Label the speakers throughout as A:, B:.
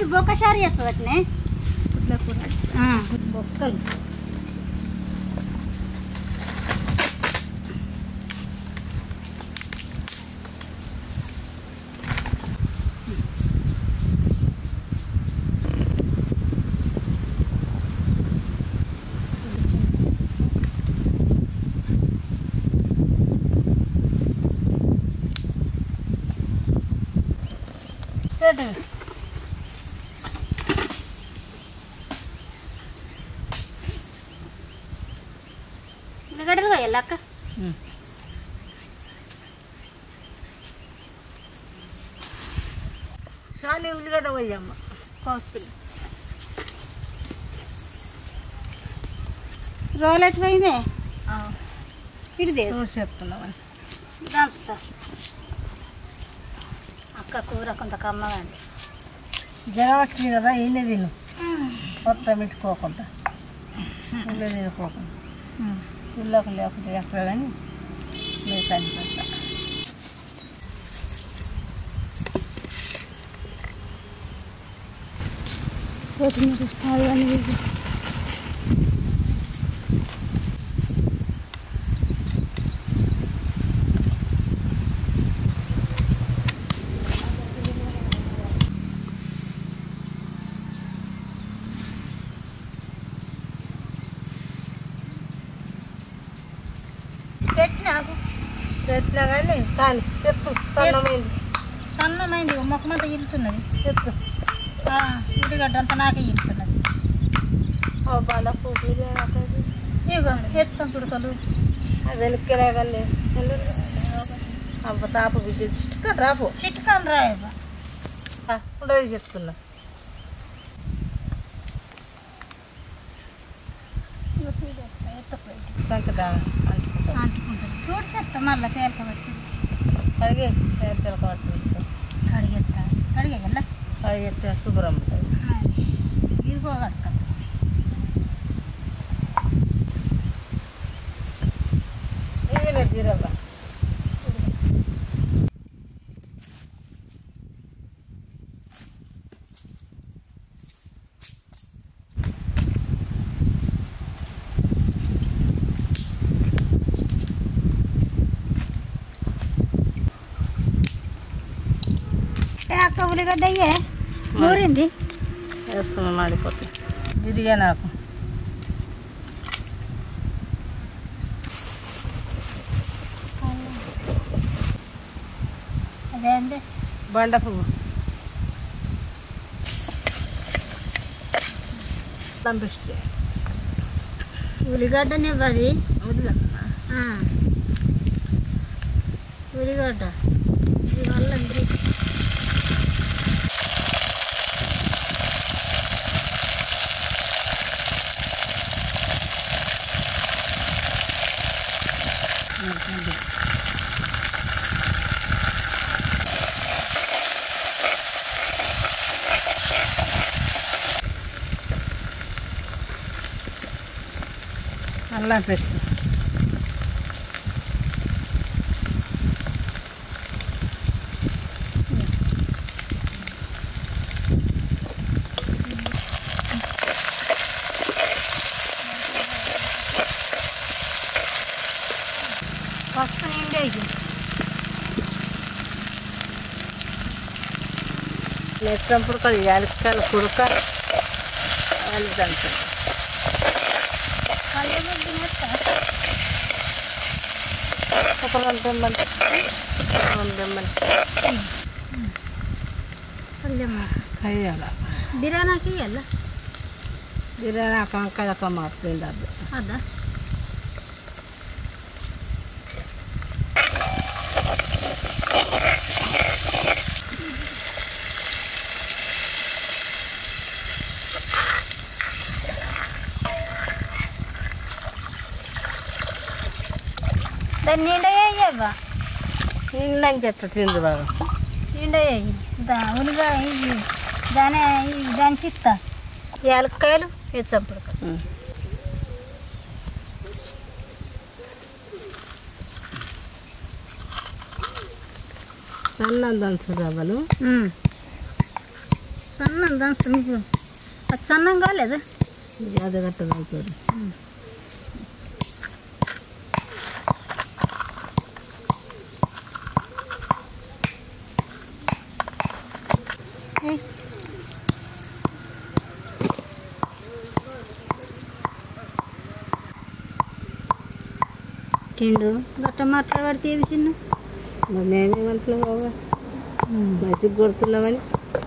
A: బొక్కసారి చేస్తుంది అట్నే
B: పుట్ల కూర
A: బొక్కలు పెట్టు. ఉల్లిగడ్డలు కొయ్యాలి అక్క
B: చాలా ఉల్లిగడ్డ పోయమ్మ
A: కోస్తుంది రోలు ఎట్టిపోయిందే ఇడిదే
B: చెప్తున్నామని
A: దంచుతా అక్క కూర కొంత కమ్మగా ఉంది
B: జ్వరం వచ్చింది కదా ఈయన తిను మొత్తం పెట్టుకోకుండా ఇల్లు తినుకోకుండా ఇల్లుకి లేకుండా ఎక్కడ కానీ మీరు కనిపెడతా
A: పెట్టి నాకు
B: పెట్టినా కానీ కానీ చెప్పు సన్నమైంది
A: సన్నమైంది మొక్కమంతా ఇరుతున్నది
B: చెప్పు
A: ఉల్లిగడ్డ అంతా నాకే ఇరుతున్నది
B: బాల పూజ
A: ఇగో హెచ్చం పుడకలు
B: వెనక్కి కానీ అబ్బ తాపు బిడ్డ చిట్టుక రాపు
A: చిట్కాలు రాయబా
B: ఉండదు చెప్తున్నా సంకదా అంటుకుంటా
A: అంటుకుంటుంది చూడు మళ్ళీ పేలకబట్టి
B: కడిగే చిలక పట్టుకుంటా
A: కడిగెత్తా కడిగేయల్లా
B: కడిగెత్తే శుభ్రం ఉంటుంది
A: ఇది పోగడక
B: ఇవే జీరవ్వ
A: ఏ అక్క ఉల్లిగడ్డ అయ్యే ఊరింది
B: వేస్తున్నా మాడిపోతుంది విడిగా నాకు
A: అదే అండి
B: బండ పువ్వు పంపిస్తే
A: ఉల్లిగడ్డనే అది
B: వదిలేమ్మా.
A: ఉల్లిగడ్డ ఇది వల్ల
B: అల్లం పేస్ట్
A: పసుపు నిండే ఇది
B: నెచ్చినప్పుడు కూడా యాలక్కాయలు కుడక యాలకంటే
A: కళ్ళు ముద్దు నేస్తా
B: ఒక రెండు దెమ్మలు రెండు దెమ్మలు
A: కళ్ళమ్మ
B: కయ్యాల
A: బిర్యానీకి ఇవ్వాలా
B: బిర్యానీ కంకాయ మారుతుంది అది
A: అదా దాన్ని నిండా వేయవ్వా
B: నిన్నని చెత్త తింది బాగా
A: నిండా వేయి దా ఉల్లిగా ఇది దాని ఇది దాని చిత్త యాలక్కాయలు వేసప్పుడు
B: సన్నం దంచు రవ్వలు
A: సన్నం దంచుతాం ఇప్పుడు అది సన్నం కాలేదా
B: అదే కట్టదు అవుతుంది
A: ఏయ్. తిండు గట్ట మాట్లాడబడితే ఏమి చిన్న
B: మరి మేమేమంటున్నాం బాబా బయటకు కొడుతున్నామని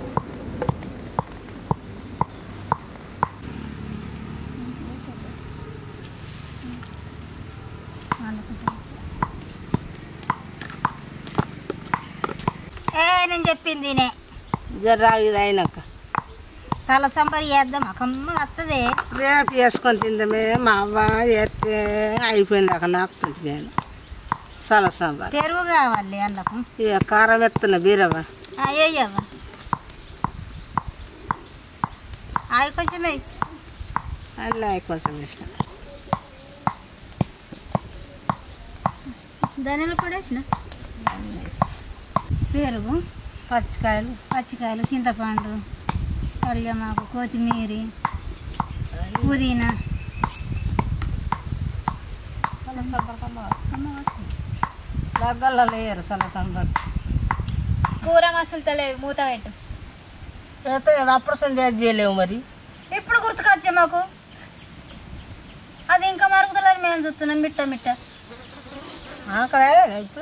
A: ఏ నేను చెప్పింది తినే
B: జర ఇది అయినాక
A: సల సంబరి చేద్దాం అకమ్మ వస్తుంది
B: రేపు వేసుకొని తిందామే మా అవ్వ చేస్తే అయిపోయింది అక్కడ నాకుతుంటే నేను చాలా సాంబార్
A: పెరుగు కావాలి అందుకు
B: ఇక కారం ఎత్తున్న బీరవ్వ
A: అయ్యవ్వ అవి కొంచెం వేయి.
B: అన్నీ కొంచెం ఇష్టం
A: ధనియాలు కూడా వేసిన పెరుగు
B: పచ్చికాయలు
A: పచ్చికాయలు చింతపండు కళ్యమాకు కొత్తిమీర పుదీనా
B: దగ్గరలో లేరు చాలా సాంబార్
A: కూర మసాలా తలే మూత పెట్టు
B: అయితే ఆపరేషన్ చేయలేవు మరి
A: ఇప్పుడు గుర్తుకొచ్చే మాకు అది ఇంకా మరుగుదలని మేము చూస్తున్నాం మిట్ట మిట్ట
B: ఆకలేనా ఇప్పుడు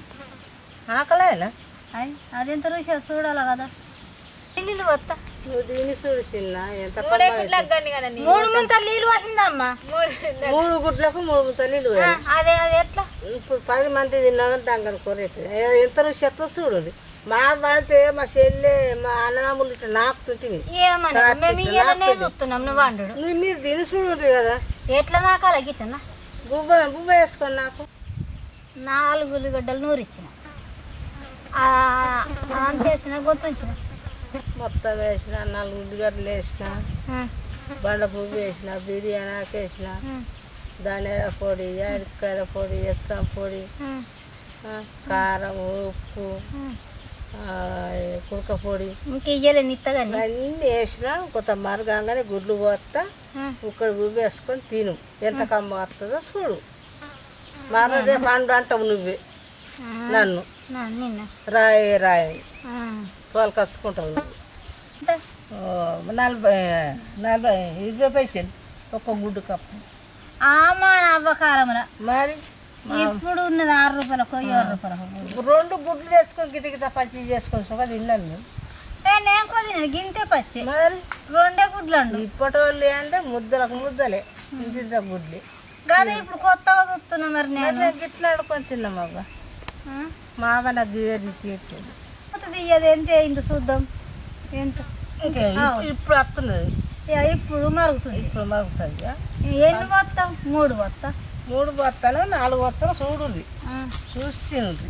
B: ఆకలేనా
A: అది అదెంత రుచి చూడాలి కదా నీళ్ళు వస్తా
B: నువ్వు దీన్ని చూసిన ఎంత
A: మూడు ముంతలు నీళ్ళు వచ్చిందమ్మా
B: మూడు గుడ్లకు మూడు ముద్దలు నీళ్ళు
A: ఆ, అదే అది ఎట్లా
B: ఇప్పుడు పది మంది తిన్నామని దాని కూర అవుతుంది. ఏ- ఎంత రుచి ఎత్తో చూడండి మా పడితే మా చెల్లె మా అన్నదమ్ములు ఇట్లా నాకుతుంటివి
A: ఏమని మేము ఇయ్యాలనే చూస్తున్నాం నువ్వు వండు
B: నువ్వు మీరు తిని చూడండి కదా
A: ఎట్లా నాకాల గిట్లనా
B: గుబ్బ గుబ్బ వేసుకొని నాకు
A: నాలుగు ఉల్లిగడ్డలు నూరిచ్చిన ఆ, అంత వేసిన గొంతుంచిన
B: మొత్తం వేసిన నాలుగు ఉల్లిగడ్డలు వేసిన బండ పువ్వు వేసిన బిర్యానీ ఆకు వేసిన ధనియాల పొడి యాలక్కాయల పొడి ఎత్తం పొడి ఆ, కారం ఉప్పు ఆ, కుడక పొడి
A: ఇంక ఇయ్యలే నిత్తగాని
B: అన్నీ వేసిన కొంత మరగంగానే గుడ్లు పోస్తా ఇక్కడ గుడ్లు వేసుకొని తిను ఎంత కమ్మ వస్తుందో చూడు మరో రేపు అండు అంటావు నువ్వే నన్ను
A: నిన్న
B: రాయి రాయి
A: ఆ.
B: వాళ్ళు కచ్చుకుంటావు నువ్వు
A: అంటే
B: ఓ, నలభై నలభై ఇరవై పైసలు ఒక్క గుడ్డు కప్పు
A: ఆమా నవ్వకాలముల
B: మరి
A: ఇప్పుడు ఉన్నది ఆరు రూపాయలకు ఏడు రూపాయలకు
B: రెండు గుడ్లు వేసుకొని గిట గిట పచ్చి చేసుకొని సుఖ తిన్నాను నేను
A: ఏ నేను కొద్ది గింతే పచ్చి
B: మరి
A: రెండే గుడ్లు అండు
B: ఇప్పటి వాళ్ళు అంటే ముద్దలకు ముద్దలే ఇంత గుడ్లే
A: కాదు ఇప్పుడు కొత్తగా చూస్తున్నా మరి నేను
B: నేను గిట్లా ఆడుకొని తిన్నాం అవ్వ
A: ఆ?
B: మా అవ్వ నాకు గిరి తీర్చేది
A: కొత్త తీయదు ఎంత ఇంత చూద్దాం ఎంత
B: ఇంకా ఇప్పు- ఇప్పుడు వస్తున్నది
A: ఇక ఇప్పుడు మరుగుతుంది
B: ఇప్పుడు మరుగుతుంది
A: ఎన్ని వస్తాం మూడు వస్తా
B: మూడు బత్తాలు నాలుగు బత్తాలు చూడుంది చూసి తినుంది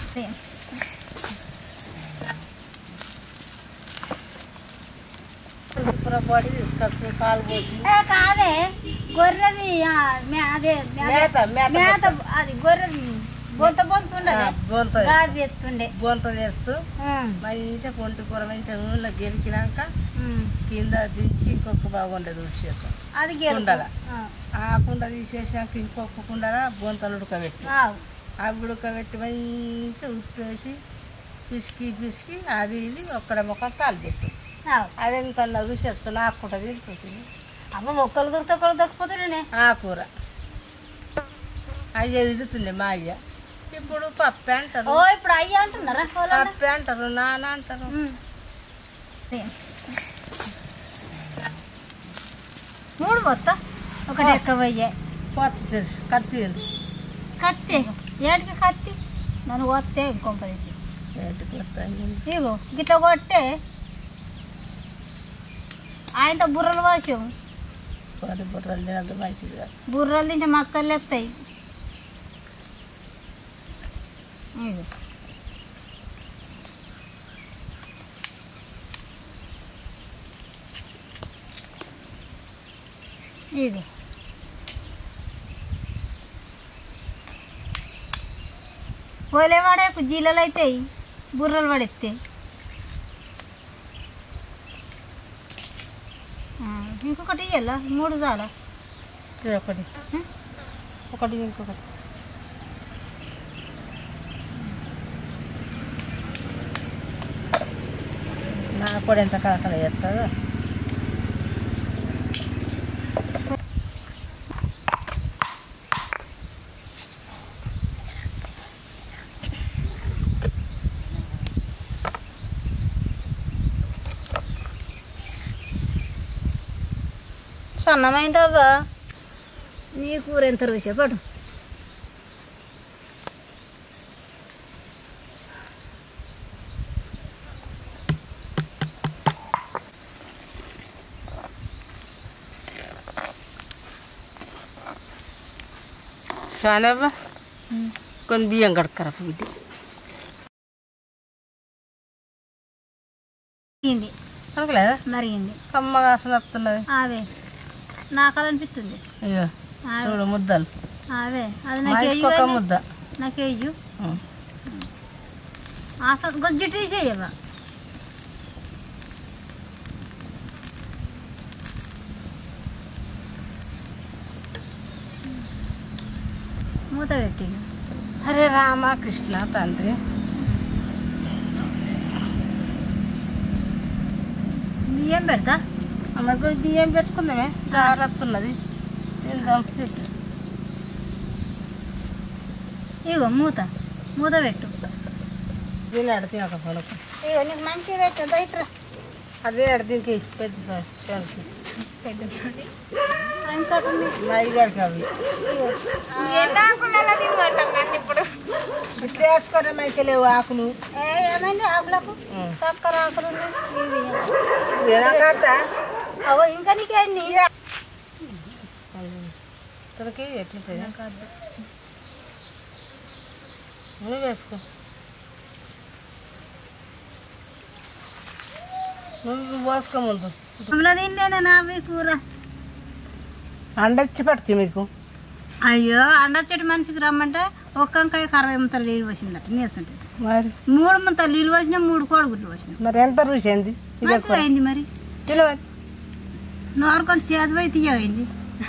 B: పొడి తీసుకొచ్చి పాలు పోసి
A: కాదే గొర్రెది ఆ, మే- అదే అదే
B: మేత మేత
A: మేత అది గొర్రెది బొంత బొంత ఉండదు
B: గొంత
A: గాది ఎత్తుండే
B: గొంత చేస్తూ
A: ఆ,
B: మంచిగా పొంటి కూర మంచిగా నూనెలో గెలికినాక
A: ఉమ్.
B: కింద దించి ఇంకొక బాగుండేది రుచి చేస్తాం
A: అది గెలుపు.
B: కుండల.
A: ఆ,
B: ఆ కుండ తీసేసినాక ఇంకొక కుండల బొంతలు ఉడకబెట్టి
A: ఆవు.
B: అవి ఉడకబెట్టి మంచిగా ఉప్పు వేసి పిసికి పిసికి అది ఇది ఒక్కడ మొక్క తాలు పెట్టు
A: ఆవు.
B: అదెంత రుచి వస్తుంది ఆకుకుంట తింటుంది
A: అమ్మ మొక్కలు దొరికితే ఒకళ్ళు దొరికిపోతుండే
B: ఆ కూర అయ్య తిరుగుతుండే మా అయ్య ఇప్పుడు పప్పు అంటారు
A: ఓ ఇప్పుడు అయ్యి అంటున్నారా వాళ్ళన్న?
B: పప్పు అంటారు నాన్న అంటారు
A: ఉమ్. మూడు మొత్తం ఒకటి ఎక్కబోయే
B: పోత తెలుసు కత్తి తెలుసు
A: కత్తి ఏటికి కత్తి నన్ను కొత్తే కొంపదీసి
B: ఏంటికి వస్తాయి?
A: ఇగో గిట్ల కొట్టే ఆయనతో బుర్రలు వాసావు
B: వారి బుర్రలు తినద్దు మంచిది కాదు
A: బుర్రలు తింటే మచ్చలు ఎత్తాయి ఇగో ఇది ఓలే వాడేకు జీలలు అవుతాయి బుర్రలు పడెత్తాయి ఇంకొకటి ఇయ్యాలా మూడు చాలా
B: ఇది ఒకటి ఒకటి ఇంకొకటి నా పొడి ఎంత కాకలు చేస్తుందో
A: సన్నమైందవ్వా నీ కూర ఎంత రుచి పడు
B: చానవ్వ కొన్ని బియ్యం కడక్కరా బిడ్డ
A: మరిగింది
B: కడకలేదా
A: మరిగింది
B: కమ్మగా అసలు వస్తున్నది
A: అవే నాకు అది అనిపిస్తుంది
B: ఇక
A: అవే
B: చూడు ముద్దలు
A: అవే అది నాకు
B: మనిషికి ఒక
A: వేయు
B: ముద్ద
A: నాకు వేయు
B: ఉం.
A: అసలు గొజ్జు తీసేయవా మూత పెట్టి
B: హరే రామ కృష్ణ తండ్రి
A: బియ్యం పెడతా
B: మరి పోయి బియ్యం పెట్టుకుందామే దారి వస్తున్నది తిందాం తిట్టు
A: ఇగో మూత మూత పెట్టు
B: దీని అడితే ఒక పడకు
A: ఇగో నీకు మంచిగా పెట్టు ఇట్రా
B: అదే అడితే పెద్ద సోనికి
A: ఇంకోటి ఉంది
B: మా అయ్యగారికి అవి
A: ఇగో
B: ఇట్లా వేసుకొని మంచిగా లేవు ఆకులు
A: ఏ, ఏమైంది ఆకులకు
B: ఉం.
A: చక్కర ఆకులు ఉన్నాయి. ఇవి
B: తినకద్దా
A: అవో ఇంకా నీకేంది
B: ఇక్కడికి ఎట్లుంటుంది నువ్వు వేసుకో నువ్వు పోసుకో ముందు
A: మమ్మల్ని తినలేనా నా మీ కూర
B: అండొచ్చి పడుతుంది మీకు
A: అయ్యో అండ చెట్టు మనిషికి రమ్మంటే ఒక్క వంకాయ కరవై ముంతలు నీళ్ళు వచ్చిందట నీస్తుంటే
B: మరి
A: మూడు ముంతలు నీళ్ళు వచ్చినా మూడు కోడిగుడ్లు వచ్చినాయి
B: మరి ఎంత రుచి అయింది ఇది
A: మంచిగా అయింది మరి
B: తినవాలి
A: నోరు కొంచెం చేదు పోయి తీయగైంది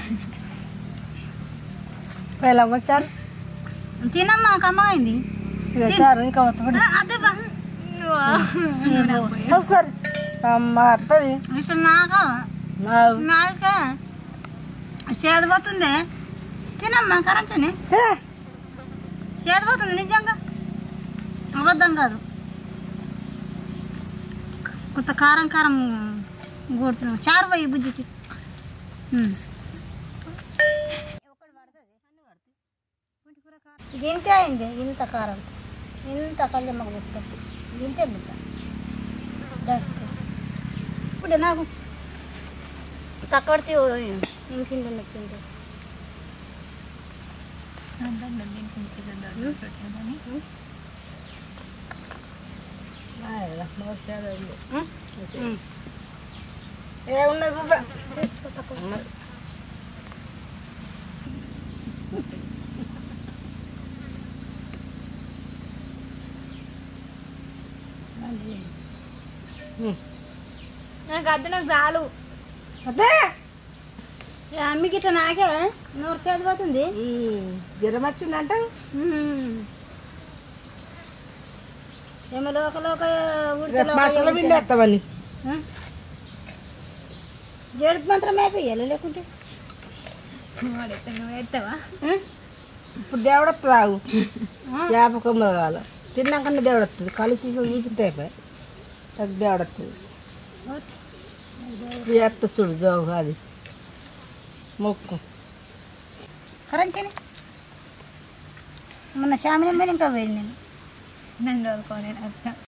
B: వెళ్ళమ్మ సార్
A: తినమ్మా కమ్మగైంది
B: ఇక సార్ ఇంకా వత్తపడి
A: ఆ, అదే బా
B: వస్తారు అమ్మ వస్తుంది
A: ఇట్లా నాక నాక చేదు పోతుంది తినమ్మా కరంచని చేదు పోతుంది నిజంగా అబద్ధం కాదు కొంత కారం కారం కొడుతున్నావు చారు పోయి బుజ్జికి ఉమ్. గింటే అయింది ఇంత కారం ఇంత కళ్ళెమ్మకు తీసుకొచ్చి గింటే బిడ్డ దస్తు ఇప్పుడు నాకు తక్కువడితే ఇంకింద నచ్చింది
B: ఏ ఉన్నది బుబ్బ ఉన్నది.
A: నాకు అద్దు నాకు చాలు
B: అదే
A: అమ్మికి ఇట్లా నాకే నోరు చేతి పోతుంది
B: జ్వరం వచ్చిందంట
A: ఏమో లోక లోక
B: రేపు బట్టలు పిండేస్తామని
A: జడుపు మాత్రం అయిపోయాలి లేకుంటే
B: ఇప్పుడు దేవుడు వస్తుంది ఆగు జ్ఞాపకం కావాలి తిన్నాకనే దేవుడు వస్తుంది కలిసి చూపితే అయిపోయి నాకు దేవుడు వస్తుంది ఎత్త చూడు జోగు అది మొక్కు
A: కరెన్సీ మొన్న శామిని ఇంకా పోయింది నేను నేను చదువుకోని